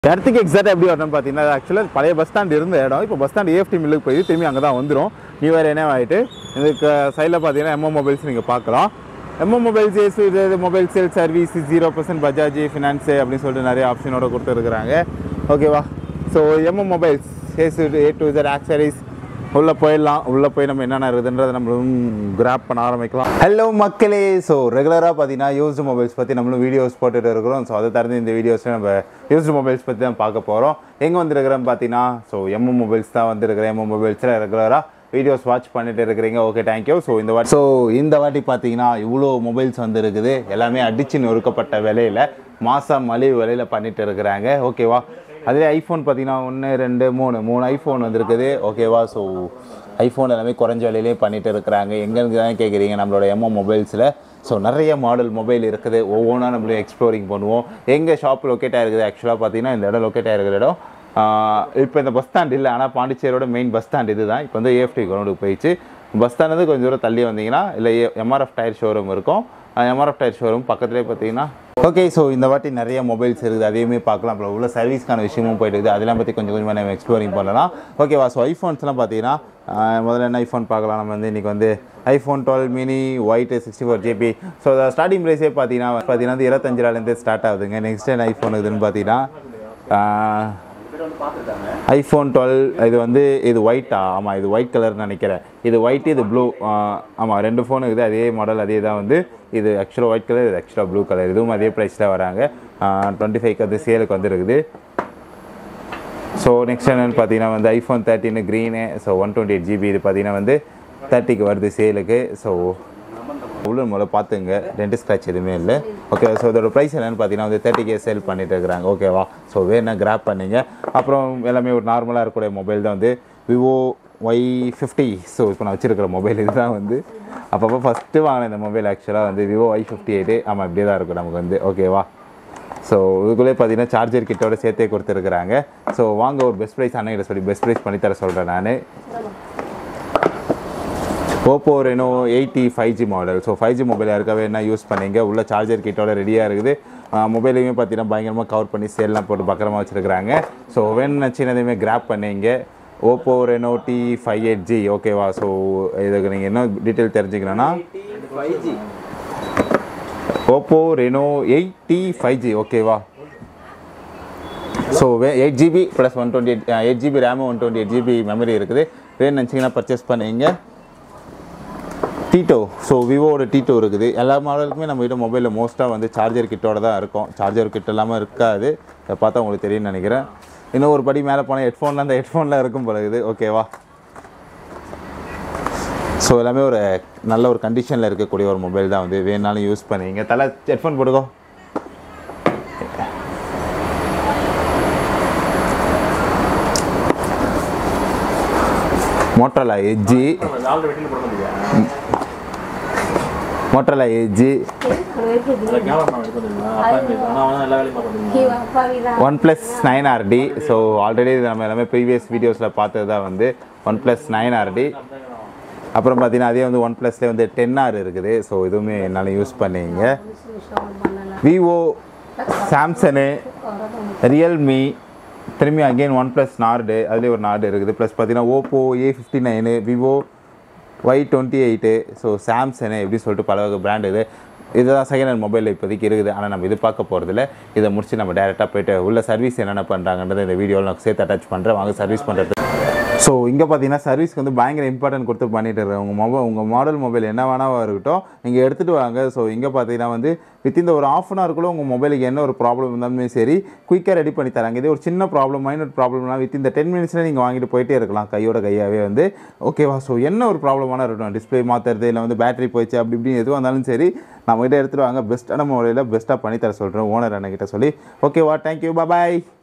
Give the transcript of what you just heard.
இடத்துக்கு எக்ஸாக்டாக எப்படி வரணும்னு பார்த்தீங்கன்னா ஆக்சுவலாக பழைய பஸ் ஸ்டாண்ட் இருந்த இடம் இப்போ பஸ் ஸ்டாண்ட் ஏஎஃப்டி மில்லுக்கு போய் திரும்பி அங்கே தான் வந்துடும் நியூ இயர் என்ன ஆகிட்டு இதுக்கு சைடில் பார்த்தீங்கன்னா எம்ஓ மொபைல்ஸ் நீங்கள் பார்க்கலாம் எம்ஓ மொபைல்ஸ் ஏஸ் இது mobile sale service zero percent Bajaj finance அப்படின்னு சொல்லிட்டு நிறைய ஆப்ஷனோட கொடுத்துருக்குறாங்க ஓகேவா so MO mobiles has A to Z accessories உள்ளே போயிடலாம் உள்ளே போய் நம்ம என்னென்ன இருக்குதுன்றதை நம்மளும் கிராப் பண்ண ஆரம்பிக்கலாம் ஹலோ மக்களே ஸோ ரெகுலராக பார்த்தீங்கன்னா யூஸ்டு மொபைல்ஸ் பற்றி நம்மளும் வீடியோஸ் போட்டுட்டு இருக்கிறோம் ஸோ அதை தவிர்த்து இந்த வீடியோஸில் நம்ம யூஸ்டு மொபைல்ஸ் பற்றி தான் பார்க்க போகிறோம் எங்கே வந்திருக்கிறோம் பார்த்தீங்கன்னா ஸோ எம்எம் மொபைல்ஸ் தான் வந்திருக்கிறேன் எம்எம் மொபைல்ஸில் ரெகுலராக வீடியோஸ் வாட்ச் பண்ணிட்டு இருக்கிறீங்க ஓகே தேங்க்யூ ஸோ இந்த வாட்டி ஸோ இந்த வாட்டி பார்த்தீங்கன்னா இவ்வளோ மொபைல்ஸ் வந்துருக்குது எல்லாமே அடிச்சு நொறுக்கப்பட்ட விலையில் மாதம் மலிவு விலையில் பண்ணிட்டு இருக்கிறாங்க ஓகேவா அதே ஐஃபோன் பார்த்தீங்கன்னா ஒன்று ரெண்டு மூணு மூணு ஐஃபோன் வந்திருக்குது ஓகேவா ஸோ ஐஃபோன் எல்லாமே குறைஞ்ச விலையிலே பண்ணிட்டு இருக்கிறாங்க எங்கேருந்து தான் கேட்குறீங்க நம்மளோட எம்ஓ மொபைல்ஸில் ஸோ நிறைய மாடல் மொபைல் இருக்குது ஒவ்வொன்றா நம்மளும் எக்ஸ்ப்ளோரிங் பண்ணுவோம் எங்கள் ஷாப் லொக்கேட் ஆகிருக்குது ஆக்சுவலாக பார்த்தீங்கன்னா இந்த இடம் லொக்கேட் ஆகிருக்கிற இடம் இப்போ இந்த பஸ் ஸ்டாண்ட் இல்லை ஆனால் பாண்டிச்சேரியோட மெயின் பஸ் ஸ்டாண்ட் இது தான் இப்போ வந்து ஏஎஃப்டி கிரவுண்டுக்கு போயிடுச்சு பஸ் ஸ்டாண்ட் வந்து கொஞ்சம் தூரம் தள்ளி வந்தீங்கன்னா இல்லை எம்ஆர்எஃப் டயர் ஷோரூம் இருக்கும் எம்ஆர்எஃப் டயர் ஷோரூம் பக்கத்துலேயே பார்த்தீங்கன்னா ஓகே ஸோ இந்த வாட்டி நிறைய மொபைல்ஸ் இருக்குது அதையுமே பார்க்கலாம் அப்புறம் உள்ள சர்வீஸ்க்கான விஷயமும் போயிட்டு இருக்குது அதெல்லாம் பற்றி கொஞ்சம் கொஞ்சமாக நம்ம எக்ஸ்ப்ளோரிங் பண்ணலாம் ஓகேவா ஸோ ஐஃபோன்ஸ்லாம் பார்த்தீங்கன்னா ஆஹ் முதல்ல என்ன ஐஃபோன் பார்க்கலாம் நம்ம வந்து இன்றைக்கி வந்து iPhone twelve mini white sixty four GB so starting ப்ரைஸே பார்த்தீங்கன்னா பார்த்தீங்கன்னா வந்து இருபத்தஞ்சிராலேருந்தே ஸ்டார்ட் ஆகுதுங்க நெக்ஸ்ட் என்ன ஐஃபோன் இதுன்னு பார்த்தீங்கன்னா ஐஃபோன் டுவெல் இது வந்து இது ஒயிட்டா ஆமாம் இது ஒயிட் கலர்னு நினைக்கிறேன் இது ஒயிட் இது ப்ளூ ஆமாம் ரெண்டு ஃபோன் இருக்குது அதே மாடல் அதே தான் வந்து இது ஆக்சுவலாக ஒயிட் கலர் இது ஆக்சுவலாக ப்ளூ கலர் இதுவும் அதே ப்ரைஸில் வராங்க டுவெண்ட்டி ஃபைவ்க்கு வந்து சேலுக்கு வந்துருக்குது ஸோ நெக்ஸ்ட் என்னென்னு பார்த்தீங்கன்னா வந்து ஐஃபோன் தேர்ட்டின்னு green so one twenty eight GB இது பார்த்தீங்கன்னா வந்து தேர்ட்டிக்கு வருது சேலுக்கு ஸோ உள்ள முதல்ல பார்த்துங்க டென்ட் ஸ்க்ராட்ச் எதுவுமே இல்லை ஓகே ஸோ இதோட ப்ரைஸ் என்னென்னு பார்த்தீங்கன்னா வந்து தேர்ட்டி கே சேல் பண்ணிட்டு இருக்கிறாங்க ஓகேவா ஸோ வேணா கிராப் பண்ணீங்க அப்புறம் எல்லாமே ஒரு நார்மலாக இருக்கக்கூடிய மொபைல் தான் வந்து விவோ ஒய் ஃபிஃப்டி ஸோ இப்போ நான் வச்சிருக்கிற மொபைல் இதுதான் வந்து அப்பப்போ ஃபஸ்ட்டு வாங்கின இந்த மொபைல் ஆக்சுவலாக வந்து விவோ ஒய் ஃபிஃப்டி எயிட்டு ஆமாம் இப்படியே தான் இருக்கும் நமக்கு வந்து ஓகேவா ஸோ இதுக்குள்ளே பார்த்தீங்கன்னா சார்ஜர் கிட்டோட சேர்த்தே கொடுத்துருக்குறாங்க ஸோ வாங்க ஒரு பெஸ்ட் ப்ரைஸ் அண்ணன் சொல்லி பெஸ்ட் ப்ரைஸ் பண்ணித்தர சொல்கிறேன் நான் Oppo Reno eighty five G model so five G mobile யாருக்காவே என்ன யூஸ் பண்ணீங்க உள்ள சார்ஜர் கிட்டோட ரெடியாக இருக்குது மொபைலையுமே பார்த்தீங்கன்னா பயங்கரமாக கவர் பண்ணி சேல்லாம் போட்டு பத்திரமா வச்சுருக்குறாங்க ஸோ வேணும்னு சின்னதையுமே கிராப் பண்ணீங்க Oppo Reno T five eight G ஓகேவா ஸோ இதுக்கு நீங்கள் என்ன டீட்டெயில் தெரிஞ்சுக்கணுன்னா Oppo Reno eighty five G ஓகேவா so way eight GB plus one twenty eight eight GB RAM one twenty eight GB memory இருக்குது வேணும் நினச்சிங்கன்னா பர்ச்சேஸ் பண்ணுவீங்க டீட்டோ ஸோ விவோட டீட்டோ இருக்குது எல்லா மாடலுக்குமே நம்ம கிட்ட மொபைலில் மோஸ்ட்டாக வந்து சார்ஜர் கிட்டோட தான் இருக்கும் சார்ஜர் கிட்ட இல்லாமல் இருக்காது இதை பார்த்தா உங்களுக்கு தெரியும்னு நினைக்கிறேன் இன்னும் ஒரு படி மேலே போனால் ஹெட்ஃபோனில் அந்த ஹெட்ஃபோனில் இருக்கும் போல இருக்குது ஓகேவா ஸோ எல்லாமே ஒரு நல்ல ஒரு கண்டிஷனில் இருக்கக்கூடிய ஒரு மொபைல் தான் வந்து வேணாலும் யூஸ் பண்ணுவீங்க தலை ஹெட்ஃபோன் போட்டுக்கோ Motorola edge Motorola edge one plus nine RT so already நம்ம எல்லாமே ப்ரீவியஸ் வீடியோஸில் பார்த்தது தான் வந்து ஒன் ப்ளஸ் நைன் ஆர்டி அப்புறம் பார்த்தீங்கன்னா அதே வந்து ஒன் ப்ளஸ்லேயே வந்து டென் ஆர் இருக்குது ஸோ இதுவுமே என்னால் யூஸ் பண்ணிங்க விவோ சாம்சனு ரியல்மி திரும்பி அகெயின் ஒன் ப்ளஸ் நார்டு அதுலேயே ஒரு நார்டு இருக்குது ப்ளஸ் பார்த்தீங்கன்னா Oppo A fifty nine Vivo Y twenty eight so Samsung எப்படி சொல்லிட்டு பல வகை பிராண்ட் இது இதுதான் செகண்ட் ஹேண்ட் மொபைல் இப்போதைக்கு இருக்குது ஆனால் நம்ம இது பார்க்க போகிறதில்ல இதை முடிச்சு நம்ம டேரெக்டாக போயிட்டு உள்ள சர்வீஸ் என்னென்ன பண்ணுறாங்கன்றதை இந்த வீடியோவில் நான் சேர்த்து அட்டாச் பண்ணுறேன் வாங்க சர்வீஸ் பண்ணுறது ஸோ இங்கே பார்த்தீங்கன்னா சர்வீஸ்க்கு வந்து பயங்கர இம்பார்ட்டன்ட் கொடுத்து பண்ணிட்டு இருக்காங்க உங்கள் மொபைல் உங்கள் மாடல் மொபைல் என்ன வேணாவா இருக்கட்டும் நீங்கள் எடுத்துகிட்டு வாங்க ஸோ இங்கே பார்த்தீங்கன்னா வந்து வித்தின் ஒரு ஆஃப் அன் ஹவருக்குள்ள உங்கள் மொபைலுக்கு என்ன ஒரு ப்ராப்ளம் இருந்தாலுமே சரி குயிக்காக ரெடி பண்ணி தராங்க இதே ஒரு சின்ன ப்ராப்ளம் மைனர் ப்ராப்ளம்னா வித்தின் இந்த டென் மினிட்ஸில் நீங்கள் வாங்கிட்டு போயிட்டே இருக்கலாம் கையோட கையாகவே வந்து ஓகேவா ஸோ என்ன ஒரு ப்ராப்ளமான இருக்கட்டும் டிஸ்பிளே மாற்றுறது இல்லை வந்து பேட்டரி போயிடுச்சு அப்படி இப்படின்னு எதுவாக இருந்தாலும் சரி நம்மகிட்ட எடுத்துகிட்டு வாங்க பெஸ்ட்டான முறையில் பெஸ்ட்டாக பண்ணி தர சொல்கிறேன் ஓனர் அண்ணகிட்ட சொல்லி ஓகேவா தேங்க்யூ பாய்